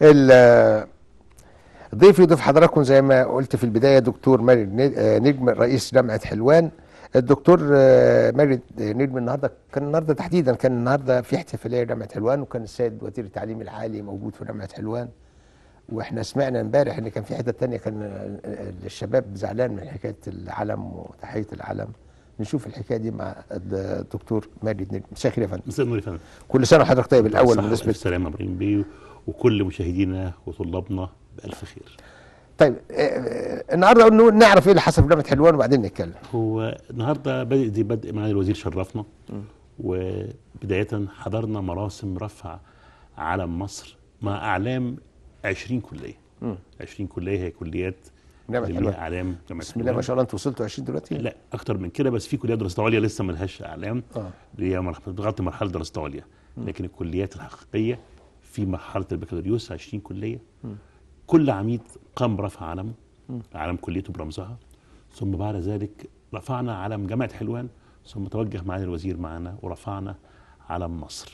ال- ضيفي ضيف حضراتكم زي ما قلت في البدايه دكتور ماجد ن- آه، نجم رئيس جامعه حلوان الدكتور آه، ماجد نجم النهارده كان النهارده تحديدا كان النهارده في احتفاليه جامعه حلوان وكان السيد وزير التعليم العالي موجود في جامعه حلوان واحنا سمعنا امبارح ان كان في حته تانية كان آه، الشباب زعلان من حكايه العلم وتحيه العلم نشوف الحكايه دي مع الدكتور ماجد نجم مساء الخير يا فندم مساء النور يا فندم كل سنه وحضرتك طيب الاول صحة بالنسبه وألف سلامة ابراهيم بيه وكل مشاهدينا وطلابنا بألف خير طيب آه، آه، النهارده نقول- نعرف ايه اللي حصل في جامعه حلوان وبعدين نتكلم هو النهارده بدأ دي بدء معالي الوزير شرفنا وبداية حضرنا مراسم رفع علم مصر مع أعلام 20 كلية 20 كلية هي كليات جامعة اللي حلوان. ليها أعلام جامعة بسم الله ما حلوان. شاء الله انتوا وصلتوا 20 دلوقتي لا أكتر من كده بس في كليات دراسات عليا لسه ملهاش أعلام اه اللي هي مرحلة بتغطي مرحلة دراسة عليا لكن الكليات الحقيقية في مرحلة البكالوريوس 20 كلية كل عميد قام برفع علمه علم كليته برمزها ثم بعد ذلك رفعنا علم جامعة حلوان ثم توجه معالي الوزير معنا ورفعنا علم مصر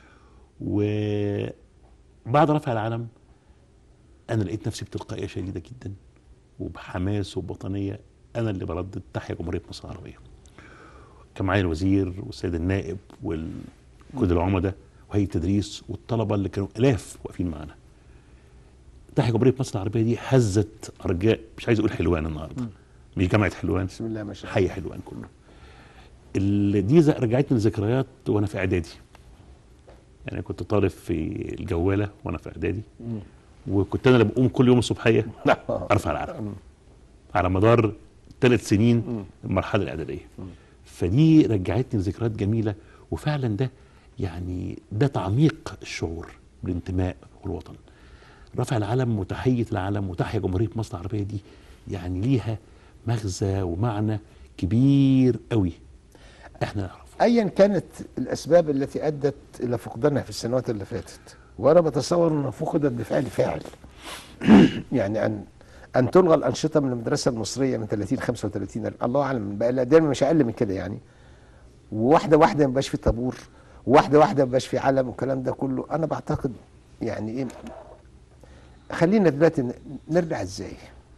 وبعد رفع العلم أنا لقيت نفسي بتلقائية شديدة جدا وبحماس وبوطنية أنا اللي بردد تحيا جمهورية مصر العربية كان معايا الوزير والسيد النائب وكل العمداء وهيئه التدريس والطلبه اللي كانوا الاف واقفين معانا. تحيا جمهوريه مصر العربيه دي هزت ارجاء مش عايز اقول حلوان النهارده مش جامعه حلوان بسم الله ما شاء الله حي حلوان كله. ال- دي ز- رجعتني لذكريات وانا في اعدادي. يعني كنت طالب في الجواله وانا في اعدادي وكنت انا اللي بقوم كل يوم الصبحيه ارفع العلم على مدار ثلاث سنين المرحله الاعداديه فدي رجعتني لذكريات جميله وفعلا ده يعني ده تعميق الشعور بالانتماء والوطن رفع العلم وتحيه العلم وتحيا جمهوريه مصر العربيه دي يعني ليها مغزى ومعنى كبير قوي احنا نعرفه ايا كانت الاسباب التي ادت الى فقدانها في السنوات اللي فاتت وانا بتصور انها فقدت بفعل فاعل يعني ان ان تلغى الانشطه من المدرسه المصريه من 30 35 ألف. الله اعلم بقى لا دايما مش اقل من كده يعني وواحده واحده ما بقاش في طابور واحده واحده ما بقاش في علم والكلام ده كله انا بعتقد يعني ايه خلينا دلوقتي ن- نرجع ازاي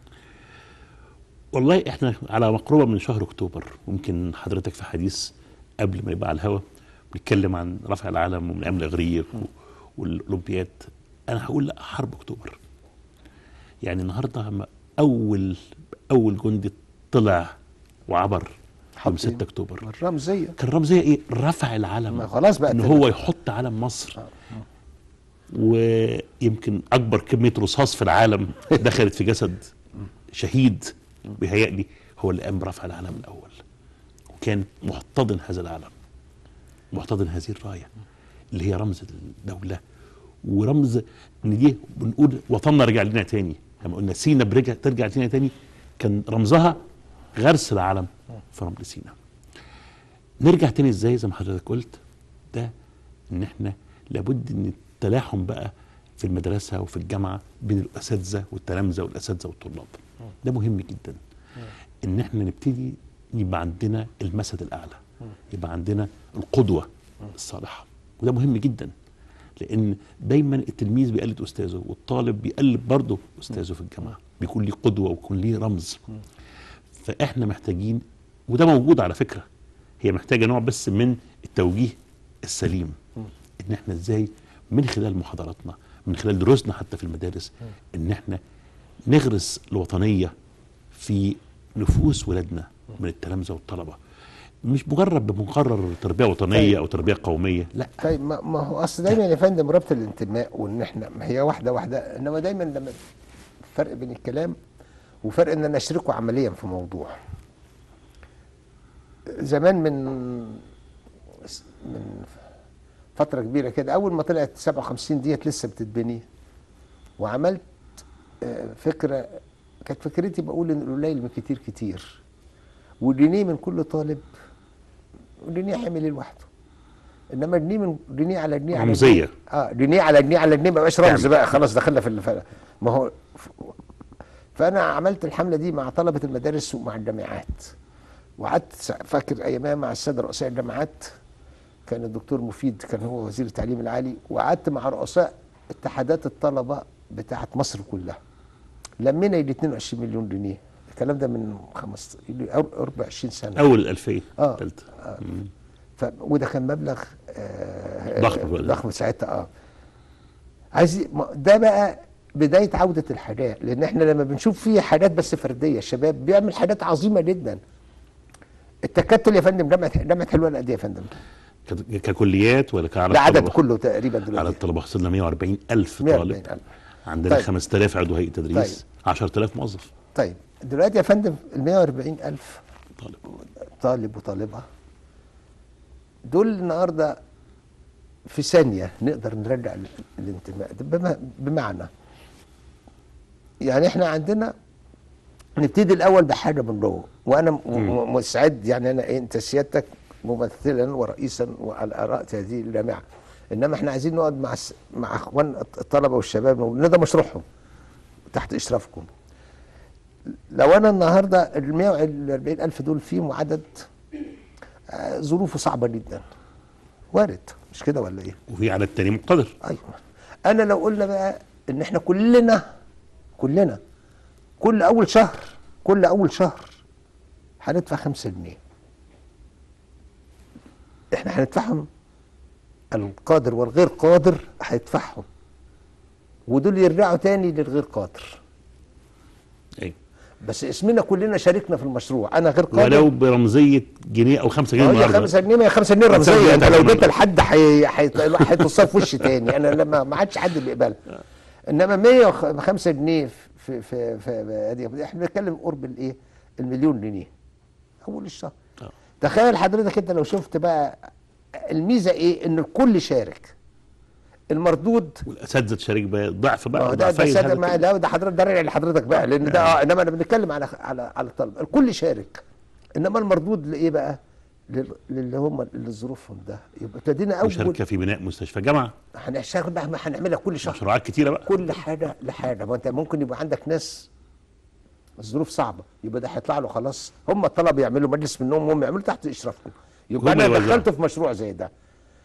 والله احنا على مقربه من شهر اكتوبر ممكن حضرتك في حديث قبل ما يبقى على الهوا بنتكلم عن رفع العلم ومن ايام الاغريق و- والاولمبياد انا هقول لا حرب اكتوبر يعني النهارده هم اول اول جندي طلع وعبر يوم حط 6 اكتوبر الرمزيه كان رمزيه ايه رفع العلم ما خلاص بقى ان تل- هو يحط علم مصر ويمكن اكبر كميه رصاص في العالم دخلت في جسد شهيد بيهيألي هو اللي قام برفع العلم الاول وكان محتضن هذا العلم محتضن هذه الرايه اللي هي رمز الدوله ورمز ان دي بنقول وطننا رجع لنا تاني لما قلنا سينا برجع ترجع لنا تاني كان رمزها غرس العلم في رمل سينا نرجع تاني ازاي زي ما حضرتك قلت ده ان احنا لابد ان التلاحم بقى في المدرسه وفي الجامعه بين الاساتذه والتلامذه والاساتذه والطلاب ده مهم جدا ان احنا نبتدي يبقى عندنا المثل الاعلى يبقى عندنا القدوه الصالحه وده مهم جدا لان دايما التلميذ بيقلد استاذه والطالب بيقلد برضه استاذه في الجامعه بيكون ليه قدوه ويكون ليه رمز فاحنا محتاجين وده موجود على فكره هي محتاجه نوع بس من التوجيه السليم ان احنا ازاي من خلال محاضراتنا من خلال دروسنا حتى في المدارس ان احنا نغرس الوطنيه في نفوس ولادنا من التلامذه والطلبه مش مجرد بمقرر تربيه وطنيه طيب. او تربيه قوميه لا طيب ما, ما هو اصل دايما يا فندم ربط الانتماء وان احنا ما هي واحده واحده انما دايما لما فرق بين الكلام وفرق ان انا اشركه عمليا في موضوع زمان من من فتره كبيره كده اول ما طلعت 57 ديت لسه بتتبني وعملت آه، فكره كانت فكرتي بقول ان القليل من كتير كتير وجنيه من كل طالب جنيه هيعمل ايه لوحده انما جنيه من جنيه على جنيه على رمزية. جنيه اه جنيه على جنيه على جنيه ما بقاش رمز تعمل. بقى خلاص دخلنا في الف... ما هو ف- فانا عملت الحمله دي مع طلبه المدارس ومع الجامعات وقعدت سا- فاكر ايامها مع الساده رؤساء الجامعات كان الدكتور مفيد كان هو وزير التعليم العالي وقعدت مع رؤساء اتحادات الطلبه بتاعت مصر كلها لمينا يجي 22 مليون جنيه الكلام ده من خمس يجي قرب 20 سنه اول الالفيه آه. الثالثه ف... وده كان مبلغ آه ضخم بقى. ضخم ساعتها اه عايز ما- ده بقى بدايه عوده الحاجات لان احنا لما بنشوف فيه حاجات بس فرديه الشباب بيعمل حاجات عظيمه جدا التكتل يا فندم جامعه جامعه حلوان قد ايه يا فندم؟ ك- ككليات ولا كعدد ده عدد طلبة؟ كله تقريبا على دلوقتي الطلبه وصلنا 140 الف 140 طالب ألف. عندنا طيب. 5000 عضو هيئه تدريس 10000 موظف طيب دلوقتي يا فندم ال 140 ألف طالب طالب وطالبة دول النهارده في ثانية نقدر نرجع ال- الانتماء ده بما- بمعنى يعني احنا عندنا نبتدي الأول بحاجة من جوه وأنا م- م- مستعد يعني أنا إيه، أنت سيادتك ممثلا ورئيسا وعلى رأس هذه الجامعة إنما احنا عايزين نقعد مع الس- مع إخوان الطلبة والشباب نقول ده مشروعهم تحت إشرافكم لو انا النهارده ال 140 الف دول فيهم عدد آه، ظروفه صعبه جدا وارد مش كده ولا ايه؟ وفي عدد تاني مقتدر ايوه انا لو قلنا بقى ان احنا كلنا كلنا كل اول شهر كل اول شهر هندفع 5 جنيه احنا هندفعهم القادر والغير قادر هيدفعهم ودول يرجعوا تاني للغير قادر أيوة. بس اسمنا كلنا شاركنا في المشروع انا غير قادر ولو برمزيه جنيه او 5 جنيه هي النهارده 5 جنيه ما هي 5 جنيه خمسة رمزيه جنيه انت لو طبعاً. اديتها لحد حي- حي- هيتصاب في وشي تاني انا لما ما عادش حد بيقبلها انما 105 جنيه في في في دي احنا بنتكلم قرب الايه المليون جنيه اول الشهر آه. تخيل حضرتك انت لو شفت بقى الميزه ايه ان الكل شارك المردود والاساتذه تشارك بقى ضعف ما هو بقى ده ده ضعفين سادة هذا ما كله. لا ده حضرتك ده راجع لحضرتك بقى لان ده اه انما انا بنتكلم على على على الطلبه الكل شارك انما المردود لايه بقى؟ لل- للي هم اللي ظروفهم ده يبقى ابتدينا اول مشاركه في بناء مستشفى جامعه هنشتغل بقى ما هنعملها كل شهر مشروعات كتيره بقى كل حاجه لحاجه ما انت ممكن يبقى عندك ناس الظروف صعبه يبقى ده هيطلع له خلاص هم الطلبه يعملوا مجلس منهم هم يعملوا تحت اشرافكم يبقى هم انا يوزعوا. دخلته في مشروع زي ده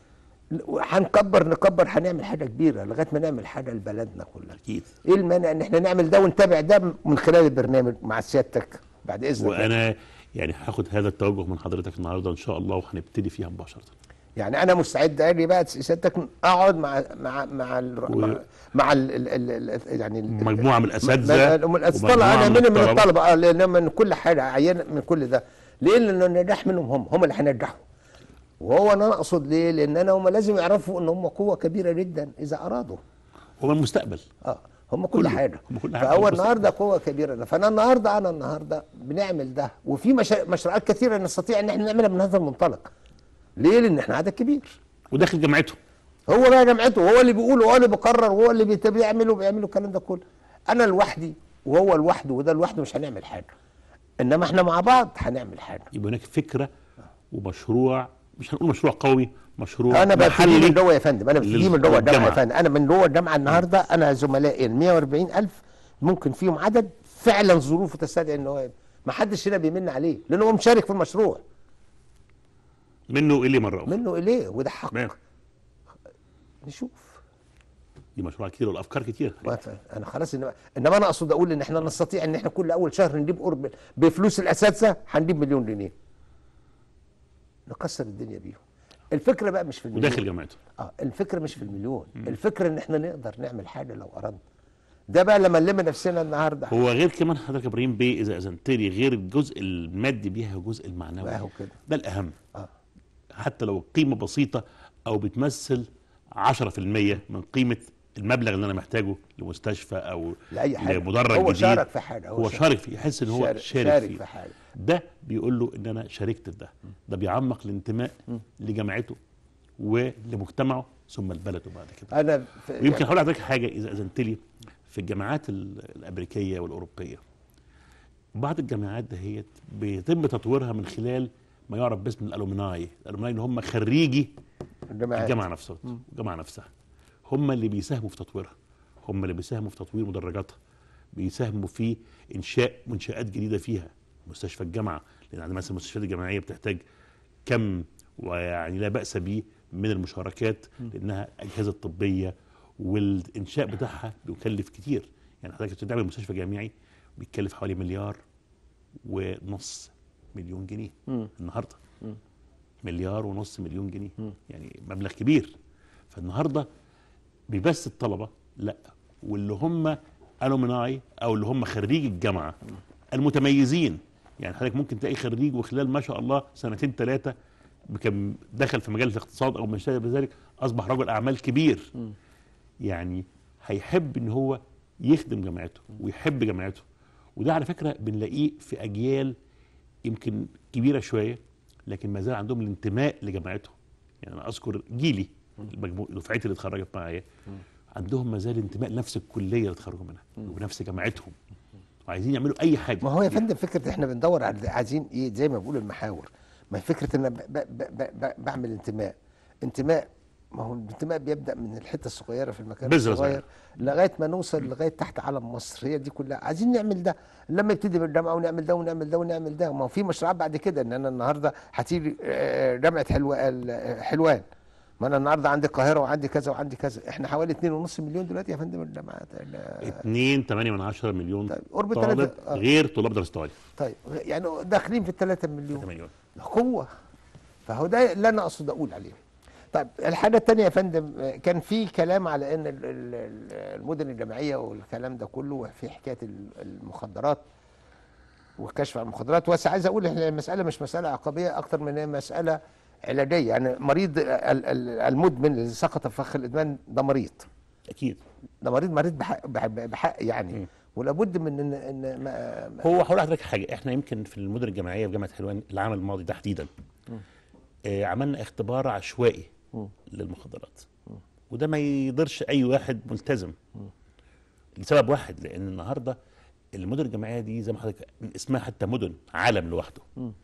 هنكبر نكبر هنعمل حاجه كبيره لغايه ما نعمل حاجه لبلدنا كلها اكيد ايه المانع ان احنا نعمل ده ونتابع ده من خلال البرنامج مع سيادتك بعد اذنك وانا يعني هاخد هذا التوجه من حضرتك النهارده ان شاء الله وهنبتدي فيها مباشره يعني انا مستعد اجي بقى سيادتك اقعد مع مع مع ال و- مع, مع ال ال ال يعني ال- مجموعه من الاساتذه من الاساتذه ومجموعة انا من من من الطلبة. الطلبه اه لان من كل حاجه عيان من كل ده ليه لان النجاح منهم هم هم اللي هينجحوا وهو انا اقصد ليه لان انا هم لازم يعرفوا ان هم قوه كبيره جدا اذا ارادوا هو المستقبل اه هم كل كله. حاجه هم كل حاجة. فهو بس- النهارده قوه كبيره فانا النهارده انا النهارده بنعمل ده وفي مشا... مشروعات كثيره نستطيع ان احنا نعملها من هذا المنطلق ليه لان احنا عدد كبير وداخل جامعته هو بقى جامعته هو اللي بيقول وهو اللي بيقرر وهو اللي بيت- بيعمل وبيعمل الكلام ده كله انا لوحدي وهو لوحده وده لوحده مش هنعمل حاجه انما احنا مع بعض هنعمل حاجه يبقى هناك فكره ومشروع مش هنقول مشروع قوي مشروع انا ببتدي محلي من جوه يا فندم انا ببتدي من جوه الجامعه يا للجامعة. فندم انا من جوه الجامعه النهارده انا زملائي ال 140 الف ممكن فيهم عدد فعلا ظروفه تستدعي ان هو ما حدش هنا بيمن عليه لانه هو مشارك في المشروع منه الي مره اخرى منه اليه وده حق تمام نشوف دي مشروع كتير والافكار كتير ما ف- انا خلاص انما انما انا اقصد اقول ان احنا نستطيع ان احنا كل اول شهر نجيب قرب بفلوس الاساتذه هنجيب مليون جنيه نكسر الدنيا بيهم الفكره بقى مش في المليون وداخل جامعته اه الفكره مش في المليون الفكره ان احنا نقدر نعمل حاجه لو اردنا ده بقى لما نلم نفسنا النهارده هو غير كمان حضرتك يا ابراهيم بيه اذا اذنت لي غير الجزء المادي بيها الجزء المعنوي ما هو كده ده الاهم اه حتى لو قيمه بسيطه او بتمثل 10% من قيمه المبلغ اللي انا محتاجه لمستشفى او لاي حاجه لمدرج هو جديد شارك في حاجه هو شارك فيه يحس ان هو شارك, شارك, شارك فيه في حاجه ده بيقول له ان انا شاركت في ده ده بيعمق الانتماء لجامعته ولمجتمعه ثم لبلده بعد كده انا في ويمكن هقول لحضرتك حاجه اذا اذنت لي في الجامعات ال- الامريكيه والاوروبيه بعض الجامعات دهيت بيتم تطويرها من خلال ما يعرف باسم الالومناي الالومناي اللي هم خريجي الجامعات الجامعه نفسها الجامعه نفسها هم اللي بيساهموا في تطويرها هم اللي بيساهموا في تطوير مدرجاتها بيساهموا في انشاء منشات جديده فيها مستشفى الجامعه لان عندنا مثلا المستشفيات الجامعيه بتحتاج كم ويعني لا باس به من المشاركات لانها اجهزه طبيه والانشاء بتاعها بيكلف كتير يعني حضرتك عشان تعمل مستشفى جامعي بيتكلف حوالي مليار ونص مليون جنيه النهارده مليار ونص مليون جنيه يعني مبلغ كبير فالنهارده بيبس الطلبه لا واللي هم الومناي او اللي هم خريج الجامعه المتميزين يعني حضرتك ممكن تلاقي خريج وخلال ما شاء الله سنتين ثلاثه كان دخل في مجال الاقتصاد او ما شابه ذلك اصبح رجل اعمال كبير يعني هيحب ان هو يخدم جامعته ويحب جامعته وده على فكره بنلاقيه في اجيال يمكن كبيره شويه لكن ما زال عندهم الانتماء لجامعتهم يعني انا اذكر جيلي المجموع دفعتي اللي اتخرجت معايا عندهم ما زال انتماء لنفس الكليه اللي اتخرجوا منها ونفس جامعتهم وعايزين يعملوا اي حاجه ما هو يا فندم فكره احنا بندور على عايزين ايه زي ما بقول المحاور ما هي فكره ان أنا ب ب ب ب بعمل انتماء انتماء ما هو الانتماء بيبدا من الحته الصغيره في المكان بذرة الصغير صغيرة. لغايه ما نوصل لغايه تحت علم مصر هي دي كلها عايزين نعمل ده لما يبتدي بالجامعه ونعمل ده ونعمل ده ونعمل ده ما هو في مشروعات بعد كده ان انا النهارده هتيجي آه، جامعه حلوان حلوان ما انا النهارده عندي القاهره وعندي كذا وعندي كذا احنا حوالي 2.5 مليون دلوقتي يا فندم الجامعات ال- 2 8 من 10 مليون طيب، قرب طالب تلاتة- آه. غير طلاب دراسه عليا طيب يعني داخلين في ال 3 مليون 3 مليون قوة فهو ده اللي انا اقصد اقول عليه طيب الحاجة التانية يا فندم آه، كان في كلام على ان ال- ال- ال- المدن الجامعية والكلام ده كله وفي حكاية ال- المخدرات والكشف عن المخدرات بس عايز اقول ان المسألة مش مسألة عقابية اكتر من هي مسألة علاجية يعني مريض ال- ال- المدمن اللي سقط في فخ الادمان ده مريض اكيد ده مريض مريض بحق, بحق, بحق م. يعني ولابد من ان ان ما ما- هو هقول لحضرتك حاجه احنا يمكن في المدن الجامعيه في جامعه حلوان العام الماضي تحديدا آه عملنا اختبار عشوائي للمخدرات وده ما يقدرش اي واحد ملتزم لسبب واحد لان النهارده المدن الجامعيه دي زي ما حضرتك من اسمها حتى مدن عالم لوحده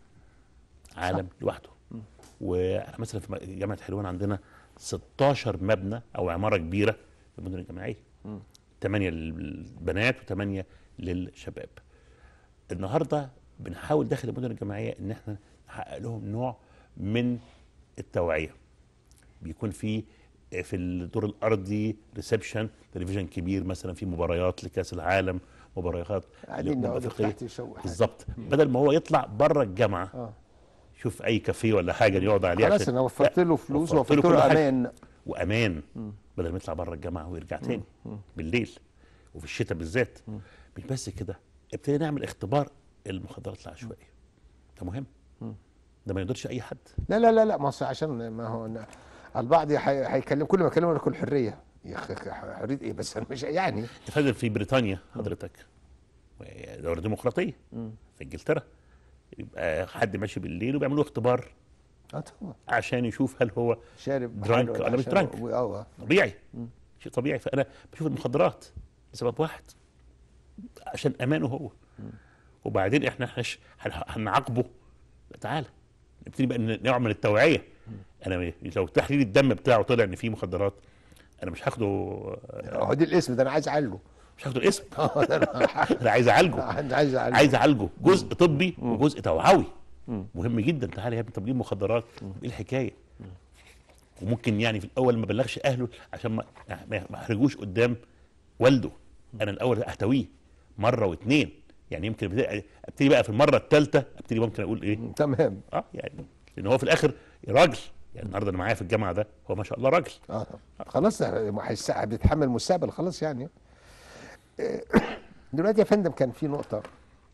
عالم لوحده واحنا مثلا في جامعه حلوان عندنا 16 مبنى او عماره كبيره في المدن الجامعيه ثمانية للبنات وثمانية للشباب النهارده بنحاول داخل المدن الجامعيه ان احنا نحقق لهم نوع من التوعيه بيكون في في الدور الارضي ريسبشن تلفزيون كبير مثلا في مباريات لكاس العالم مباريات قاعدين للأمم نقعد الأفريقية. تحت يشوح بالظبط بدل ما هو يطلع بره الجامعه اه شوف اي كافيه ولا حاجه يقعد عليه خلاص عشان- انا وفرت لا، له فلوس وفرت ووفرت كل له حاجة. امان وامان بدل ما يطلع بره الجامعه ويرجع تاني بالليل وفي الشتاء بالذات مش بس كده ابتدينا نعمل اختبار المخدرات العشوائيه ده مهم ده ما يقدرش اي حد لا لا لا لا ما هو عشان ما هو أنا- البعض هي- هيكلم كل ما يكلمه يقول لك الحريه يا اخي حريه ايه بس انا مش يعني تفضل في بريطانيا حضرتك دوله ديمقراطيه في انجلترا يبقى حد ماشي بالليل وبيعملوا اختبار اه طبعا حاشان يشوف هل هو شارب درانك حاجة ولا مش عشان- درانك. اه آه. طبيعي شيء طبيعي فانا بشوف المخدرات لسبب واحد عشان امانه هو وبعدين احنا هنش- هن- هنعاقبه لا تعالى نبتدي بقى ن- نعمل التوعيه انا لو تحليل الدم بتاعه طلع ان فيه مخدرات انا مش هاخده هو دي الاسم ده انا عايز اعالجه مش هاخده الاسم اه ده انا انا عايز اعالجه عايز عايز اعالجه عايز اعالجه جزء طبي وجزء توعوي مهم جدا تعالى يا ابني طب ليه مخدرات ايه الحكايه وممكن يعني في الاول ما بلغش اهله عشان ما ما ما احرجوش قدام والده انا الاول احتويه مره واثنين يعني يمكن ابتدي- ابتدي بقى في المره الثالثه ابتدي ممكن اقول ايه تمام اه يعني لان هو في الاخر راجل يعني النهارده انا معايا في الجامعه ده هو ما شاء الله راجل اه خلاص هيس- بيتحمل مستقبل خلاص يعني آه، دلوقتي يا فندم كان في نقطة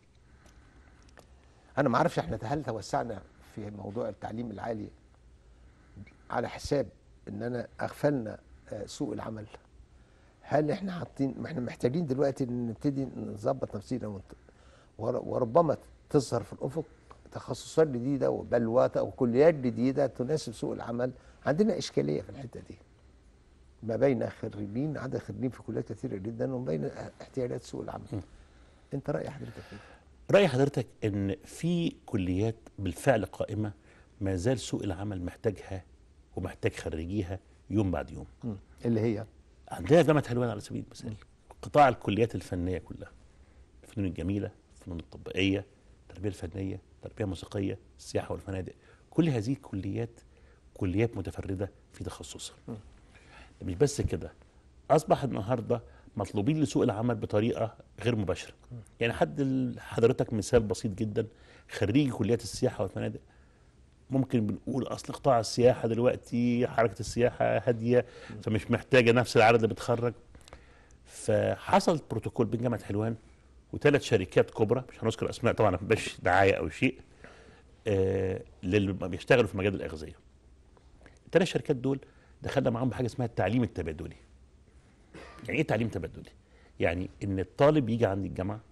أنا ما أعرفش إحنا هل توسعنا في موضوع التعليم العالي على حساب إننا أغفلنا آه، سوق العمل هل إحنا حاطين ما إحنا محتاجين دلوقتي إن نبتدي نظبط نفسنا ونت- ور- وربما تظهر في الأفق تخصصات جديدة وبلوات أو كليات جديدة تناسب سوق العمل عندنا إشكالية في الحتة دي ما بين خريجين عدد خريجين في كليات كثيره جدا وما بين احتياجات سوق العمل انت راي حضرتك ايه راي حضرتك ان في كليات بالفعل قائمه ما زال سوق العمل محتاجها ومحتاج خريجيها يوم بعد يوم اللي هي عندنا في جامعه حلوان على سبيل المثال قطاع الكليات الفنيه كلها الفنون الجميله الفنون التطبيقيه التربيه الفنيه التربيه الموسيقيه السياحه والفنادق كل هذه الكليات كليات متفرده في تخصصها مش بس كده اصبح النهارده مطلوبين لسوق العمل بطريقه غير مباشره يعني حد ال- حضرتك مثال بسيط جدا خريجي كليات السياحه والفنادق ممكن بنقول اصل قطاع السياحه دلوقتي حركه السياحه هاديه فمش محتاجه نفس العدد اللي بتخرج فحصل بروتوكول بين جامعه حلوان وثلاث شركات كبرى مش هنذكر اسماء طبعا مش دعايه او شيء آه للي بيشتغلوا في مجال الاغذيه الثلاث شركات دول دخلنا معاهم بحاجه اسمها التعليم التبادلي يعني ايه تعليم تبادلي يعني ان الطالب يجي عند الجامعه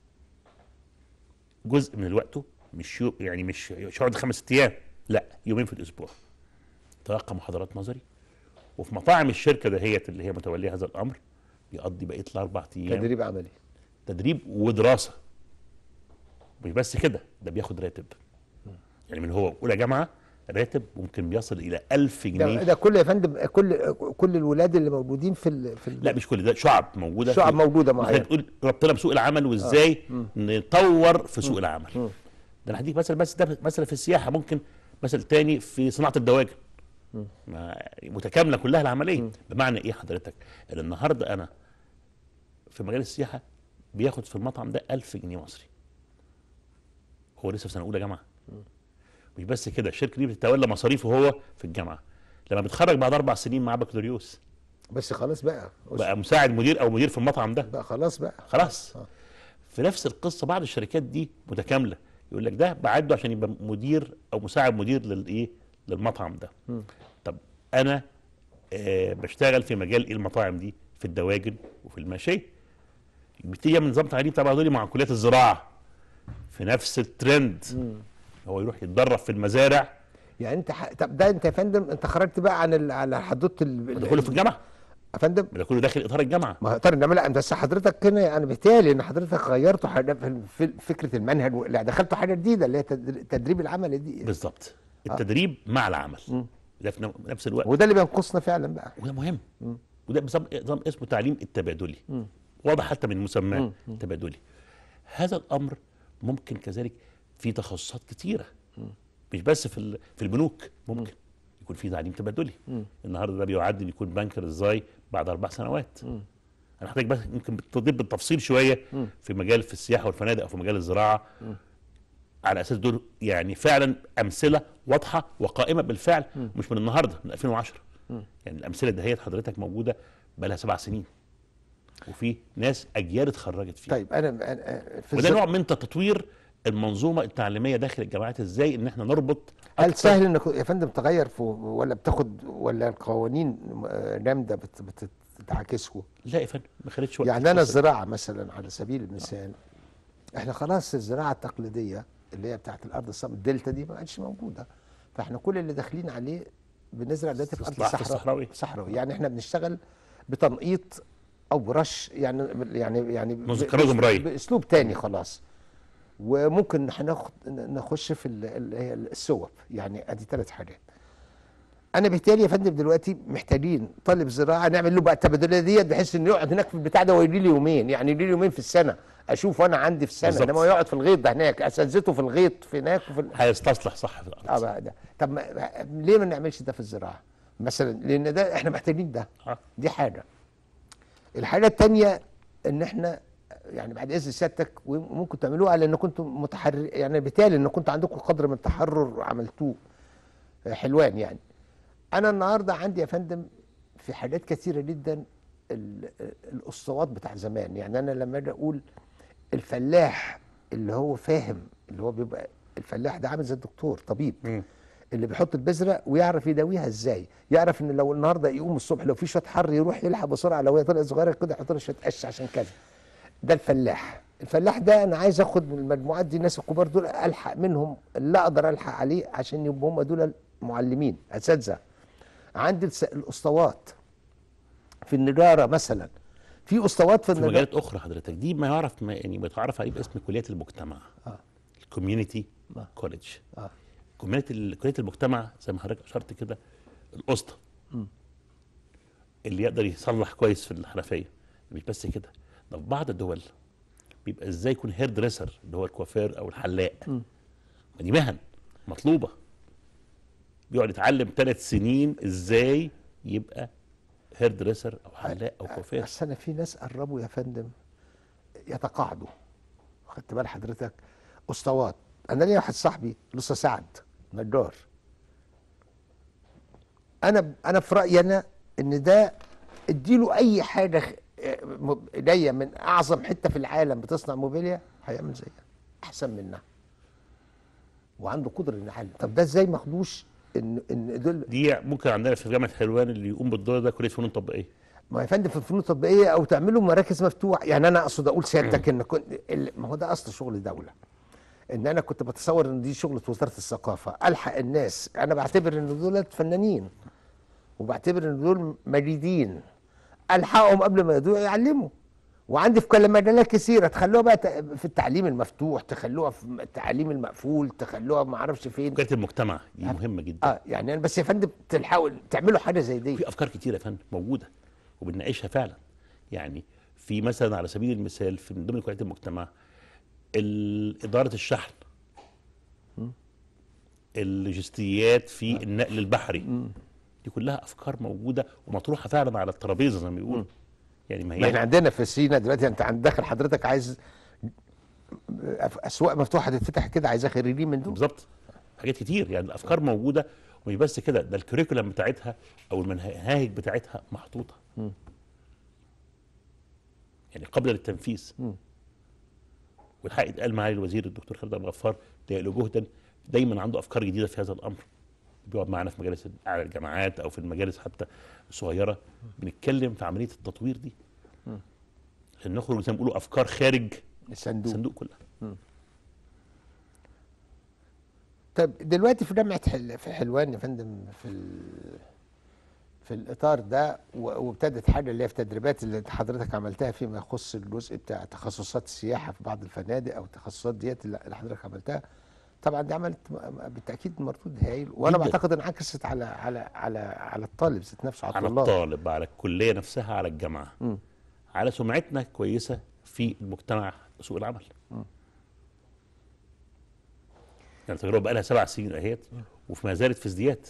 جزء من وقته مش يو يعني مش مش يقعد خمس ست ايام لا يومين في الاسبوع تلقى محاضرات نظري وفي مطاعم الشركه دهيت اللي هي متوليه هذا الامر يقضي بقيه الاربع ايام تدريب عملي تدريب ودراسه مش بس كده ده بياخد راتب يعني من هو اولى جامعه راتب ممكن بيصل الى 1000 ده, جنيه ده كل يا فندم كل كل الولاد اللي موجودين في ال في ال لا مش كل ده شعب موجوده شعب في- موجوده احنا معايا تقول ربطنا بسوق العمل وازاي نطور في سوق العمل ده انا هديك مثلا بس ده مثلا في السياحه ممكن مثل تاني في صناعه الدواجن ما- متكامله كلها العمليه بمعنى ايه حضرتك ان النهارده انا في مجال السياحه بياخد في المطعم ده 1000 جنيه مصري هو لسه في سنه اولى جامعه مش بس كده الشركه دي بتتولى مصاريفه هو في الجامعه لما بيتخرج بعد اربع سنين معاه بكالوريوس بس خلاص بقى بقى مساعد مدير او مدير في المطعم ده بقى خلاص بقى خلاص آه. في نفس القصه بعض الشركات دي متكامله يقول لك ده بعده عشان يبقى مدير او مساعد مدير للايه للمطعم ده طب انا آه بشتغل في مجال ايه المطاعم دي في الدواجن وفي المشي بتيجي من نظام تعليم تبادلي مع كليات الزراعه في نفس الترند هو يروح يتدرب في المزارع يعني انت ح... طب ده انت يا فندم انت خرجت بقى عن ال... على حدوته ال... ده كله في الجامعه يا فندم ده كله داخل اطار الجامعه ما هو طارق نعمل لا بس حضرتك هنا انا بيتهيألي ان حضرتك غيرتوا حاجة في في فكره المنهج و- لا دخلتوا حاجه جديده اللي هي تد- تدريب العمل دي بالظبط التدريب مع العمل ده في نفس الوقت وده اللي بينقصنا فعلا بقى وده مهم وده نظام نظام اسمه تعليم التبادلي واضح حتى من مسماه تبادلي هذا الامر ممكن كذلك في تخصصات كتيره مش بس في ال- في البنوك ممكن يكون في تعليم تبادلي النهارده ده بيعد إن يكون بنكر ازاي بعد اربع سنوات انا هحتاج بس يمكن بالتطبيق بالتفصيل شويه في مجال في السياحه والفنادق او في مجال الزراعه على اساس دول يعني فعلا امثله واضحه وقائمه بالفعل مش من النهارده من 2010 يعني الامثله دهيت حضرتك موجوده بقى لها سبع سنين وفي ناس اجيال اتخرجت فيها طيب انا أنا- في وده الز- نوع من تطوير المنظومه التعليميه داخل الجامعات ازاي ان احنا نربط هل أكتر- سهل انك يا فندم تغير في ولا بتاخد ولا القوانين آه، جامده بت- بت- بتعاكسه لا يا فندم ما خدتش وقت يعني انا القصة دي. الزراعه مثلا على سبيل المثال احنا خلاص الزراعه التقليديه اللي هي بتاعت الارض الصلبه الدلتا دي ما عادش موجوده فاحنا كل اللي داخلين عليه بنزرع دلوقتي في ارض استصلاح في صحراء الصحراوي. صحراوي يعني احنا بنشتغل بتنقيط او برش يعني يعني يعني ب- منذ كرازم ري. باسلوب تاني خلاص وممكن هناخد نخش في ال- اللي هي السوب يعني ادي ثلاث حاجات انا بالتالي يا فندم دلوقتي محتاجين طالب زراعه نعمل له بقى التبادليه ديت بحيث انه يقعد هناك في البتاع ده ويجي لي يومين يعني يجي لي يومين في السنه اشوف انا عندي في السنه بالظبط. انما هو يقعد في الغيط ده هناك اساتذته في الغيط في هناك وفي ال- هيستصلح صح في الارض اه بقى ده طب ما ليه ما نعملش ده في الزراعه مثلا لان ده احنا محتاجين ده آه. دي حاجه الحاجه الثانيه ان احنا يعني بعد اذن سيادتك وممكن تعملوها لان كنتم متحرر يعني بالتالي ان كنت عندكم قدر من التحرر عملتوه حلوان يعني انا النهارده عندي يا فندم في حاجات كثيره جدا ال- الاسطوات بتاع زمان يعني انا لما اجي اقول الفلاح اللي هو فاهم اللي هو بيبقى الفلاح ده عامل زي الدكتور طبيب مم. اللي بيحط البذره ويعرف يداويها ازاي يعرف ان لو النهارده يقوم الصبح لو في شويه حر يروح يلحق بسرعه لو هي طلعت صغيره كده يحط لها شويه قش عشان كذا ده الفلاح الفلاح ده انا عايز اخد من المجموعات دي الناس الكبار دول الحق منهم اللي اقدر الحق عليه عشان يبقوا هم دول المعلمين اساتذه عندي الس- الاسطوات في النجاره مثلا في اسطوات في في النجاره مجالات اخرى حضرتك دي ما يعرف ما يعني بيتعرف عليه باسم كليات المجتمع آه. الكوميونتي آه. كوليدج آه. كوميونتي كليه المجتمع زي ما حضرتك اشرت كده الاسطى اللي يقدر يصلح كويس في الحنفيه مش بس كده ده في بعض الدول بيبقى ازاي يكون هير دريسر اللي هو الكوافير او الحلاق ما دي مهن مطلوبه بيقعد يتعلم ثلاث سنين ازاي يبقى هير دريسر او حلاق او كوافير بس انا في ناس قربوا يا فندم يتقاعدوا خدت بال حضرتك اسطوات انا ليا واحد صاحبي لسه سعد نجار انا انا في رايي انا ان ده اديله اي حاجه خ- م- جايه من اعظم حته في العالم بتصنع موبيليا هيعمل زيها احسن منها وعنده قدره انه يعلم طب ده ازاي ما خدوش ان ان دول دي ممكن عندنا في جامعه حلوان اللي يقوم بالدور ده كليه فنون تطبيقيه ما يا فندم في الفنون التطبيقيه او تعملوا مراكز مفتوحه يعني انا اقصد اقول سيادتك ان كنت ال- ما هو ده اصل شغل دوله ان انا كنت بتصور ان دي شغله وزاره الثقافه الحق الناس انا بعتبر ان دول فنانين وبعتبر ان دول مريدين الحقهم قبل ما يضيعوا يعلموا وعندي في كل مجالات كثيره تخلوها بقى ت- في التعليم المفتوح تخلوها في التعليم المقفول تخلوها ما اعرفش فين وكاله المجتمع دي مهمه جدا اه يعني انا بس يا فندم تلحقوا تعملوا حاجه زي دي في افكار كتيره يا فندم موجوده وبنناقشها فعلا يعني في مثلا على سبيل المثال في من ضمن كليه المجتمع ال- اداره الشحن اللوجستيات في النقل البحري دي كلها افكار موجوده ومطروحه فعلا على الترابيزه زي ما بيقولوا يعني ما ما احنا هي عندنا في سينا دلوقتي انت عند داخل حضرتك عايز أف- اسواق مفتوحه تتفتح كده عايزه خريجين من دول بالظبط حاجات كتير يعني الافكار موجوده ومش بس كده ده الكريكولم بتاعتها او المناهج بتاعتها محطوطه يعني قبل التنفيذ والحق اتقال معالي الوزير الدكتور خالد عبد الغفار ضايق له جهدا دايما عنده افكار جديده في هذا الامر بيقعد معانا في مجالس على الجامعات او في المجالس حتى الصغيره بنتكلم في عمليه التطوير دي عشان نخرج زي ما بيقولوا افكار خارج الصندوق الصندوق كلها طب دلوقتي في جامعه حل... في حلوان يا فندم في ال... في الاطار ده و- وابتدت حاجه اللي هي في تدريبات اللي حضرتك عملتها فيما يخص الجزء بتاع تخصصات السياحه في بعض الفنادق او التخصصات ديت اللي اللي حضرتك عملتها طبعا دي عملت م- م- بالتاكيد مردود هايل وانا جداً. بعتقد انعكست على على على على الطالب ذات نفسه على على الطلاب الطالب على الكليه نفسها على الجامعه مم. على سمعتنا كويسه في المجتمع سوق العمل يعني التجربه بقى لها سبع سنين اهيت وما زالت في ازدياد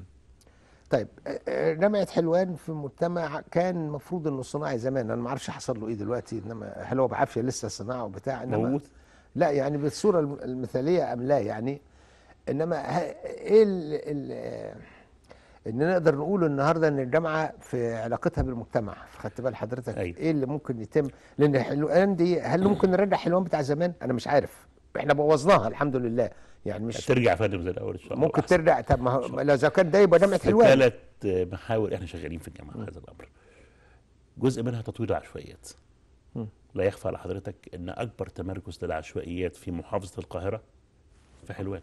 طيب آه، آه، جامعة حلوان في مجتمع كان المفروض انه صناعي زمان انا ما اعرفش حصل له ايه دلوقتي انما هل هو بعافيه لسه صناعه وبتاع انما موجود لا يعني بالصوره الم- المثاليه ام لا يعني انما ه- ايه ال ال ان نقدر نقول النهارده ان الجامعه في علاقتها بالمجتمع خدت بال حضرتك أيوة. ايه اللي ممكن يتم لان حلوان دي هل ممكن نرجع حلوان بتاع زمان انا مش عارف احنا بوظناها الحمد لله يعني مش ترجع فندم زي الاول ان شاء الله ممكن وأحسن. ترجع طب ما هو- لو اذا كان ده يبقى جامعه في حلوان ثلاث محاور احنا شغالين في الجامعه في هذا الامر جزء منها تطوير العشوائيات لا يخفى على حضرتك ان اكبر تمركز للعشوائيات في محافظه القاهره في حلوان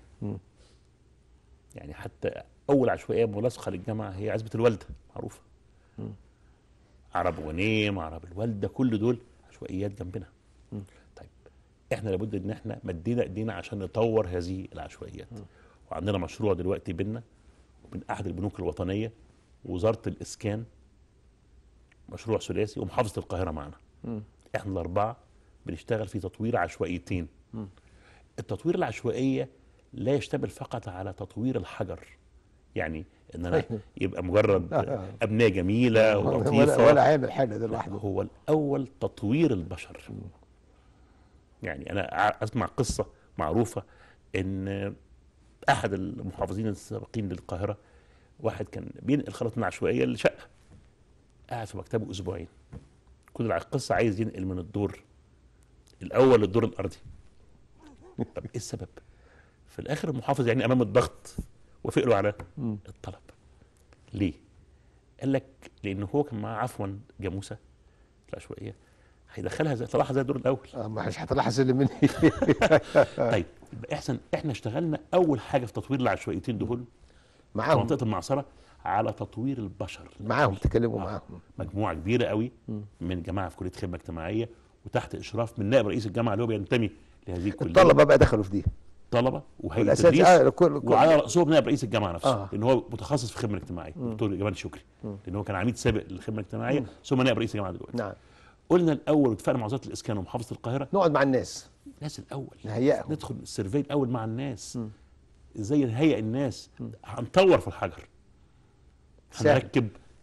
يعني حتى اول عشوائيه ملاصقه للجامعه هي عزبه الوالده معروفه عرب غنيم عرب الوالده كل دول عشوائيات جنبنا طيب احنا لابد ان احنا مدينا ايدينا عشان نطور هذه العشوائيات وعندنا مشروع دلوقتي بينا وبين احد البنوك الوطنيه وزاره الاسكان مشروع ثلاثي ومحافظه القاهره معنا احنا الاربعه بنشتغل في تطوير عشوائيتين التطوير العشوائيه لا يشتمل فقط على تطوير الحجر يعني ان انا يبقى مجرد آه. ابنيه جميله ولا, ولطيفه ولا عامل حاجه ده لوحده هو الاول تطوير البشر يعني انا ع- اسمع قصه معروفه ان احد المحافظين السابقين للقاهره واحد كان بينقل خلط من العشوائيه لشقه قاعد في مكتبه اسبوعين كل الع- القصه عايز ينقل من الدور الاول للدور الارضي طب ايه السبب في الاخر المحافظ يعني امام الضغط وافق له على الطلب ليه قال لك لان هو كان معاه عفوا جاموسه العشوائيه هيدخلها زي طلعها زي الدور الاول آه ما مش هطلعها سلم مني طيب يبقى احسن احنا اشتغلنا اول حاجه في تطوير العشوائيتين دول في معاهم منطقه المعصره على تطوير البشر معاهم تكلموا آه. معاهم مجموعه كبيره قوي من جماعه في كليه خدمه اجتماعيه وتحت اشراف من نائب رئيس الجامعه اللي هو بينتمي لهذه الكليه الطلبه بقى دخلوا في دي طلبه وهيئه والاساتذه تدريس آه كل كل وعلى راسهم نائب رئيس الجامعه نفسه آه. آه. لان هو متخصص في الخدمه الاجتماعيه دكتور جمال شكري لان هو كان عميد سابق للخدمه الاجتماعيه ثم نائب رئيس الجامعه دلوقتي نعم قلنا الاول واتفقنا مع وزاره الاسكان ومحافظه القاهره نقعد مع الناس الناس الاول نهيئهم ندخل السيرفي الاول مع الناس ازاي نهيئ الناس هنطور في الحجر سهل. هنركب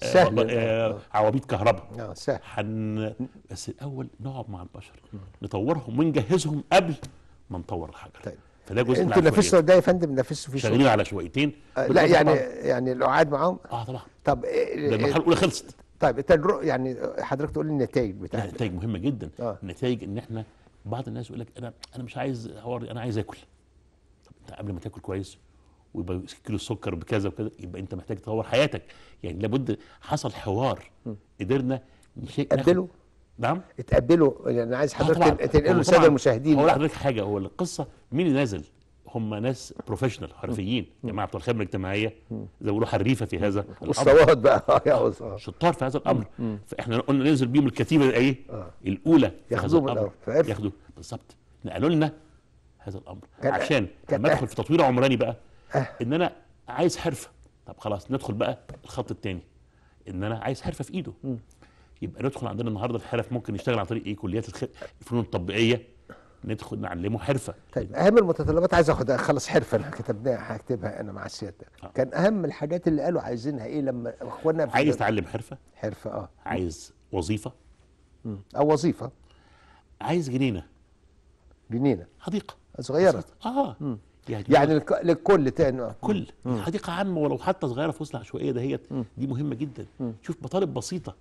آه، سهل. والله، آه، عواميد كهرباء اه سهل حن بس الاول نقعد مع البشر نطورهم ونجهزهم قبل ما نطور الحاجه طيب. فده جزء من انتوا نافسوا العشوائيات. ده يا فندم نافسوا في شغالين شغل على شويتين آه، لا بالإضافة يعني طبعاً- يعني لو قعد معاهم اه طبعا طب ده إيه- المرحله إيه الاولى خلصت طيب التجربه يعني حضرتك تقول لي النتائج لا بتاعتك النتائج مهمه جدا آه. النتائج ان احنا بعض الناس يقول لك انا انا مش عايز حوار انا عايز اكل طب انت قبل ما تاكل كويس ويبقى كيلو السكر بكذا وكذا يبقى انت محتاج تطور حياتك يعني لابد حصل حوار قدرنا نشيء ناخد- قبلوا نعم اتقبلوا يعني انا عايز آه طبعاً. حضرتك تنقلوا هو للساده طبعاً المشاهدين هقول لحضرتك حاجه هو القصه مين اللي نازل؟ هم ناس بروفيشنال حرفيين جماعه بتوع الخدمه الاجتماعيه زي ما بيقولوا حريفه في هذا الامر والصواد بقى آه، يا أستاذ. شطار في هذا الامر فاحنا قلنا ننزل بيهم الكتيبه ايه؟ الاولى في هذا ياخدوهم الامر الأول. فعرفوا. ياخدوا بالظبط نقلوا لنا هذا الامر كان- عشان كان لما أه- ادخل في تطوير عمراني بقى أه. ان انا عايز حرفه طب خلاص ندخل بقى الخط الثاني ان انا عايز حرفه في ايده يبقى ندخل عندنا النهارده الحرف ممكن نشتغل عن طريق ايه كليات الخ... الفنون التطبيقيه ندخل نعلمه حرفه طيب اهم المتطلبات عايز اخد اخلص حرفه انا كتبناها هكتبها انا مع سيادتك آه. كان اهم الحاجات اللي قالوا عايزينها ايه لما اخواننا في عايز تعلم حرفه حرفه اه عايز وظيفه او وظيفه عايز جنينه جنينه حديقه صغيره بسيطة. اه يعني يعني لك- للكل تاني آه. كل حديقه عامه ولو حتى صغيره في وسط العشوائيه دهيت دي مهمه جدا شوف مطالب بسيطه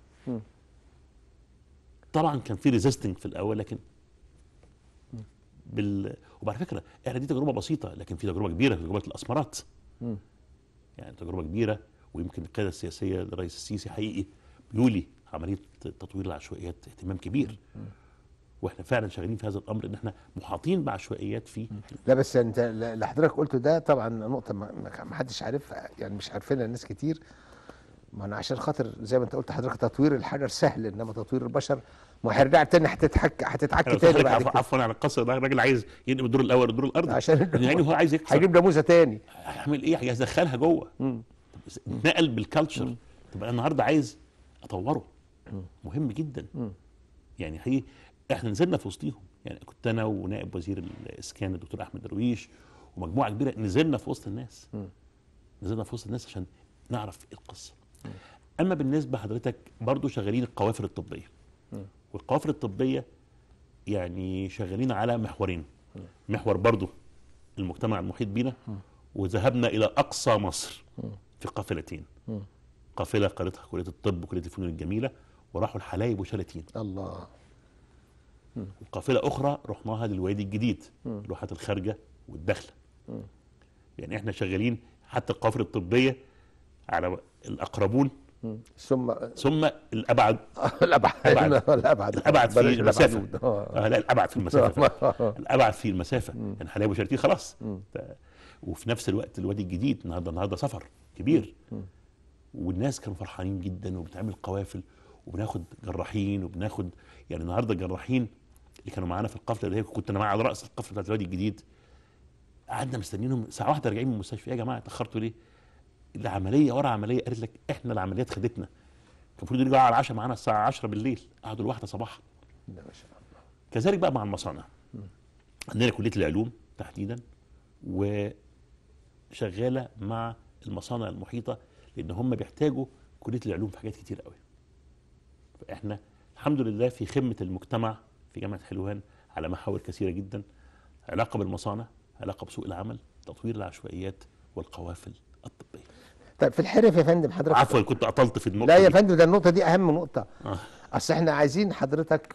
طبعا كان في ريزيستنج في الاول لكن بال وعلى فكره احنا دي تجربه بسيطه لكن في تجربه كبيره في تجربه الاسمرات يعني تجربه كبيره ويمكن القياده السياسيه للرئيس السيسي حقيقي بيولي عمليه تطوير العشوائيات اهتمام كبير واحنا فعلا شغالين في هذا الامر ان احنا محاطين بعشوائيات في لا بس انت اللي حضرتك قلته ده طبعا نقطه ما ما- ما حدش عارفها يعني مش عارفينها ناس كتير ما انا عشان خاطر زي ما انت قلت حضرتك تطوير الحجر سهل انما تطوير البشر ما هيرجع تاني هتتحك هتتعك أنا تاني قلت لك بعد عفوا كده عفوا على القصر ده الراجل عايز ينقل الدور الاول الدور الارضي عشان يعني هو عايز يكسر هيجيب جاموسه تاني هيعمل ايه هيدخلها جوه طب إز- اتنقل بالكالتشر طب انا النهارده عايز اطوره مهم جدا يعني حقيقي احنا نزلنا في وسطيهم يعني كنت انا ونائب وزير الاسكان الدكتور احمد درويش ومجموعه كبيره نزلنا في وسط الناس نزلنا في وسط الناس عشان نعرف ايه القصه اما بالنسبه حضرتك برضو شغالين القوافل الطبيه والقوافل الطبيه يعني شغالين على محورين محور برضو المجتمع المحيط بينا وذهبنا الى اقصى مصر في قافلتين قافله قالتها كليه الطب وكليه الفنون الجميله وراحوا الحلايب وشلاتين الله وقافله اخرى رحناها للوادي الجديد الواحات الخارجه والداخله يعني احنا شغالين حتى القوافل الطبيه على الاقربون ثم ثم الابعد الابعد أبعد. الابعد الابعد في بلاش المسافه الأبعد. آه. آه لا الابعد في المسافه آه. الابعد في المسافه يعني حلايب وشلاتين خلاص ف- وفي نفس الوقت الوادي الجديد النهارده النهارده سفر كبير والناس كانوا فرحانين جدا وبتعمل قوافل وبناخد جراحين وبناخد يعني النهارده الجراحين اللي كانوا معانا في القفله اللي هي كنت انا معايا على راس القفله بتاعت الوادي الجديد قعدنا مستنيينهم ساعه واحده راجعين من المستشفى يا جماعه اتاخرتوا ليه؟ العمليه ورا عمليه قالت لك احنا العمليات خدتنا كان المفروض يرجعوا على العشاء معانا الساعه 10 بالليل قعدوا الواحده صباحا ده ما شاء الله كذلك بقى مع المصانع عندنا كليه العلوم تحديدا وشغاله مع المصانع المحيطه لان هم بيحتاجوا كليه العلوم في حاجات كتير قوي فاحنا الحمد لله في خدمه المجتمع في جامعه حلوان على محاور كثيره جدا علاقه بالمصانع علاقه بسوق العمل تطوير العشوائيات والقوافل الطبيه طيب في الحرف يا فندم حضرتك عفوا كنت اطلت في النقطه لا يا دي. فندم ده النقطه دي اهم نقطه آه. اصل احنا عايزين حضرتك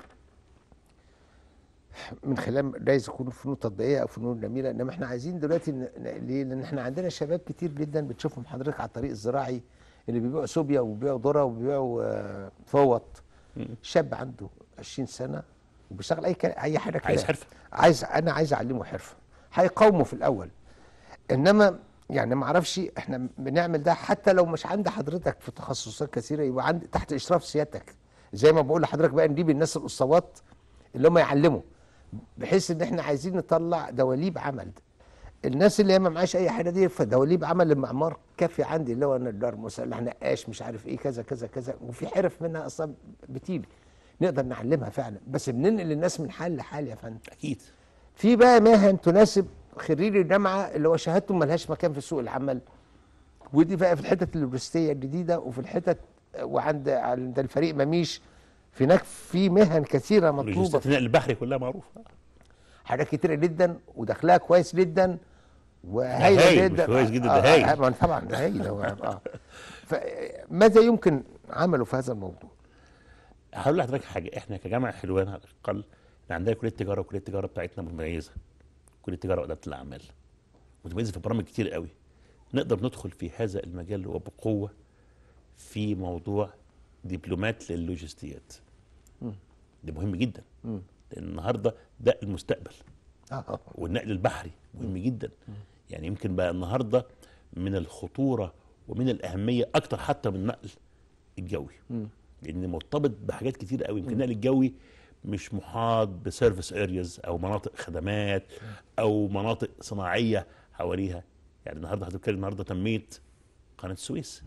من خلال جايز يكون فنون تطبيقيه او فنون جميله انما احنا عايزين دلوقتي ن- ن- ليه؟ لان احنا عندنا شباب كتير جدا بتشوفهم حضرتك على الطريق الزراعي اللي بيبيعوا سوبيا وبيبيعوا ذره وبيبيعوا آه، فوط شاب عنده 20 سنه وبيشتغل اي كلا- اي حاجه كده عايز حرفة. عايز انا عايز اعلمه حرفه هيقاومه في الاول انما يعني ما اعرفش احنا بنعمل ده حتى لو مش عند حضرتك في تخصصات كثيره يبقى عند تحت اشراف سيادتك زي ما بقول لحضرتك بقى نجيب الناس الاسطوات اللي هم يعلموا بحيث ان احنا عايزين نطلع دواليب عمل الناس اللي هي ما معاش اي حاجه دي فدواليب عمل المعمار كافي عندي اللي هو نجار مسلح نقاش مش عارف ايه كذا كذا كذا وفي حرف منها اصلا بتيجي نقدر نعلمها فعلا بس بننقل الناس من حال لحال يا فندم اكيد في بقى مهن تناسب خريج الجامعه اللي هو شهادته ملهاش مكان في سوق العمل ودي بقى في الحتت اللوجستيه الجديده وفي الحتت وعند عند الفريق مميش في هناك في مهن كثيره مطلوبه لوجستات النقل البحري كلها معروفه حاجات كتيره جدا ودخلها كويس جدا هايل، وهايله مش جدا كويس جدا، ده آه، هايل. آه، ما طبعا ده هايل هو اه فماذا يمكن عمله في هذا الموضوع؟ هقول لحضرتك حاجه احنا كجامعه حلوان على الاقل إحنا عندنا كليه تجاره وكليه التجاره بتاعتنا متميزه كليه تجاره واداره الاعمال متميزه في برامج كتير قوي نقدر ندخل في هذا المجال وبقوه في موضوع دبلومات للوجستيات ده مهم جدا لان النهارده ده المستقبل اه والنقل البحري مهم جدا يعني يمكن بقى النهارده من الخطوره ومن الاهميه اكتر حتى من النقل الجوي لان مرتبط بحاجات كتير قوي يمكن النقل الجوي مش محاط بسيرفيس ارياز او مناطق خدمات او مناطق صناعيه حواليها يعني النهارده هتتكلم النهارده تنميه قناه السويس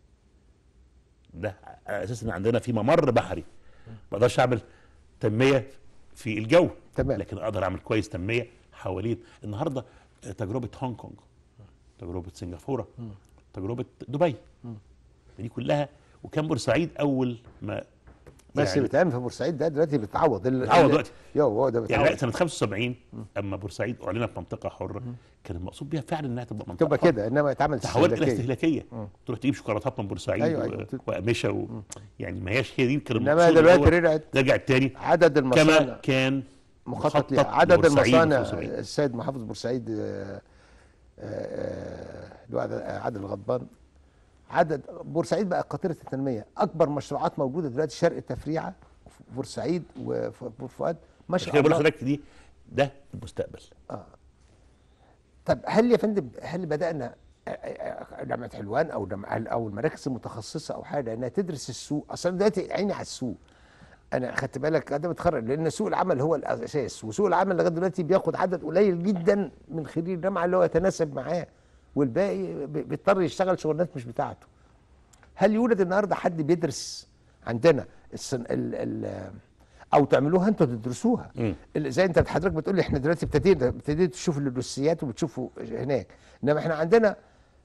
ده اساسا عندنا في ممر بحري ما اقدرش اعمل تنميه في الجو تمام. لكن اقدر اعمل كويس تنميه حوالين النهارده تجربه هونج كونج تجربه سنغافوره تجربه دبي دي كلها وكان بورسعيد اول ما بس يعني بيتعمل في بورسعيد ده دلوقتي بتعوض ال- بتعوض ال- دلوقتي. يو هو ده يعني بتعوض سنه 75 اما بورسعيد اعلنت منطقه حره كان المقصود بها فعلا انها تبقى منطقه تبقى حرة. كده انما يتعمل تحولت الى استهلاكية. استهلاكيه تروح تجيب شوكولاتات من بورسعيد أيوة، و- أيوة. وقماشه و... يعني ما هياش هي دي كان انما المقصود دلوقتي الأول. رجعت رجعت تاني عدد كما المصانع كان مخطط ليها عدد لبورسعيد المصانع 75. السيد محافظ بورسعيد آه، آه، اللي هو عادل- عادل الغضبان عدد بورسعيد بقى قاطره التنميه اكبر مشروعات موجوده دلوقتي شرق التفريعه في بورسعيد وبور فؤاد ما عشان شاء كده بقول الله لحضرتك دي ده المستقبل طب هل يا فندم هل بدانا آه، آه، جامعه حلوان او جامعة او المراكز المتخصصه او حاجه انها تدرس السوق اصلا دلوقتي عيني على السوق انا خدت بالك انا متخرج لان سوق العمل هو الاساس وسوق العمل لغايه دلوقتي بياخد عدد قليل جدا من خريج الجامعه اللي هو يتناسب معاه والباقي بي- بيضطر يشتغل شغلانات مش بتاعته هل يوجد النهارده حد بيدرس عندنا السن ال ال او تعملوها انتوا تدرسوها مم. ال- زي انت حضرتك بتقول لي احنا دلوقتي ابتدينا ابتديت تشوف اللوسيات وبتشوفوا هناك انما احنا عندنا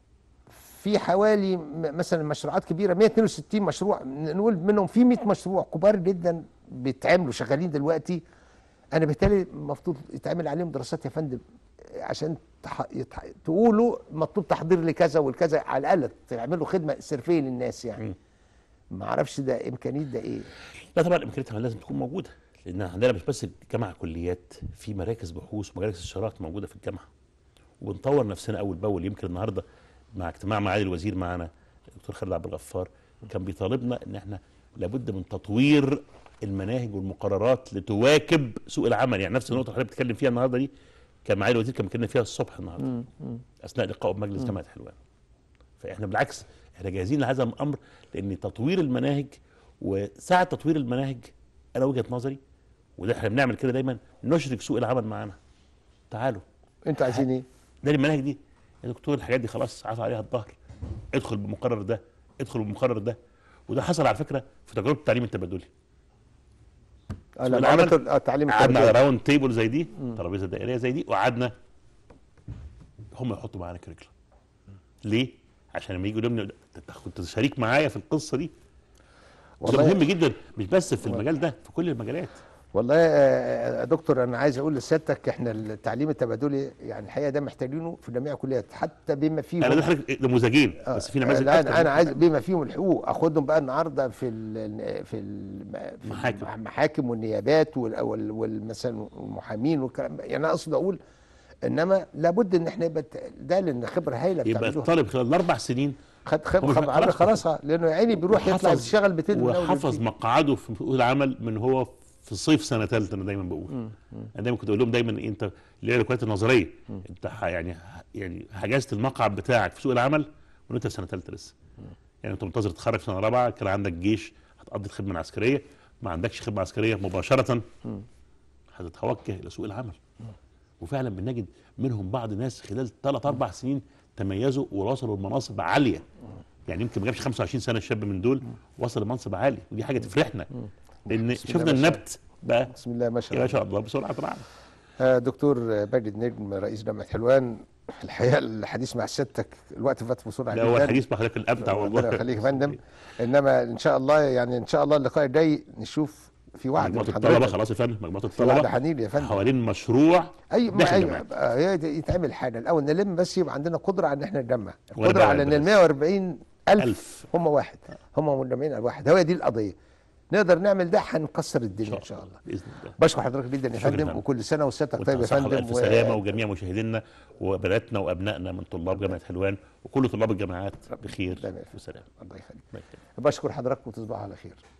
في حوالي م- مثلا مشروعات كبيره 162 مشروع نقول منهم في 100 مشروع كبار جدا بيتعملوا شغالين دلوقتي انا بالتالي المفروض يتعمل عليهم دراسات يا فندم عشان تح... يتح... تقولوا مطلوب تحضير لكذا والكذا على الاقل تعملوا خدمه سرفيه للناس يعني ما اعرفش ده امكانيه ده ايه لا طبعا امكانياتها لازم تكون موجوده لان عندنا مش بس جامعه كليات في مراكز بحوث ومراكز استشارات موجوده في الجامعه وبنطور نفسنا اول باول يمكن النهارده مع اجتماع معالي الوزير معانا الدكتور خالد عبد الغفار كان بيطالبنا ان احنا لابد من تطوير المناهج والمقررات لتواكب سوق العمل يعني نفس النقطه اللي حضرتك بتتكلم فيها النهارده دي كان معالي الوزير كان بيتكلم فيها الصبح النهارده اثناء لقائه بمجلس جامعه حلوان فاحنا بالعكس احنا جاهزين لهذا الامر لان تطوير المناهج وساعه تطوير المناهج انا وجهه نظري وده احنا بنعمل كده دايما نشرك سوق العمل معانا تعالوا انتوا عايزين ايه ده المناهج دي يا دكتور الحاجات دي خلاص عاف عليها الظهر ادخل بالمقرر ده ادخل بالمقرر ده وده حصل على فكره في تجربه التعليم التبادلي آه، لما العمل عملتوا ال- آه، التعليم قعدنا على التبادلي. راوند تيبل زي دي ترابيزه دائريه زي دي وقعدنا هم يحطوا معانا كريكلم ليه؟ عشان لما يجوا يقولوا لي انت كنت شريك معايا في القصه دي وده والله- مهم جدا مش بس في المجال ده في كل المجالات والله يا دكتور انا عايز اقول لسيادتك احنا التعليم التبادلي يعني الحقيقه ده محتاجينه في جميع الكليات حتى بما فيهم انا ده حضرتك نموذجين بس في نماذج لا أكتر انا, أنا من عايز كده. بما فيهم الحقوق اخدهم بقى النهارده في ال في ال في محاكم. المحاكم والنيابات وال- وال- والمثلا المحامين والكلام ده. يعني انا اقصد اقول انما لابد ان احنا يبقى الت- ده لان خبره هايله يبقى بتعملوها الطالب خلال الاربع سنين خد هو خد مش- خد خلاص. خلاص آه، لانه يا عيني بيروح يطلع وحفظ- يشتغل بتدري من أول وحفظ وجديد. مقعده في سوق العمل من هو في صيف سنه ثالثه انا دايما بقول انا دايما كنت اقول لهم دايما إيه، انت اللي هي الكواليتي النظريه انت ح- يعني يعني حجزت المقعد بتاعك في سوق العمل وانت في سنه ثالثه لسه يعني انت منتظر تتخرج في سنه رابعه كان عندك جيش هتقضي الخدمه العسكريه ما عندكش خدمه عسكريه مباشره هتتوجه الى سوق العمل وفعلا بنجد منهم بعض الناس خلال ثلاث اربع سنين تميزوا ووصلوا لمناصب عاليه يعني يمكن ما جابش 25 سنه الشاب من دول وصل لمنصب عالي ودي حاجه تفرحنا لان بسم الله شفنا ما شاء النبت بقى بسم الله ما شاء يا الله شاء الله بسرعه طبعا آه، دكتور ماجد نجم رئيس جامعة حلوان الحقيقه الحديث مع سيادتك الوقت فات بسرعه لا جدا هو الحديث مع حضرتك الابدع والله ربنا يخليك يا فندم انما ان شاء الله يعني ان شاء الله اللقاء الجاي نشوف في وعد مجموعه من الطلبه حضرتك خلاص يا فندم مجموعه في وعد الطلبه حنين يا فندم حوالين مشروع اي ما داخل أي الجامعات. آه، هي يتعمل حاجه الاول نلم بس يبقى عندنا قدره على ان احنا نجمع وأنا قدره على ان بقى ال 140 الف ألف. هم واحد هم مجمعين على واحد هو دي القضيه نقدر نعمل ده هنكسر الدنيا ان شاء الله باذن الله بشكر حضرتك جدا يا شكراً فندم فندم. وكل سنه وسيادتك وانت طيب يا بصحة فندم والف سلامه وجميع مشاهدينا وبناتنا وابنائنا من طلاب جامعه حلوان وكل طلاب الجامعات بخير ربنا يخليك. وسلام الله يخليك الله يخليك. بشكر حضرتك وتصبحوا على خير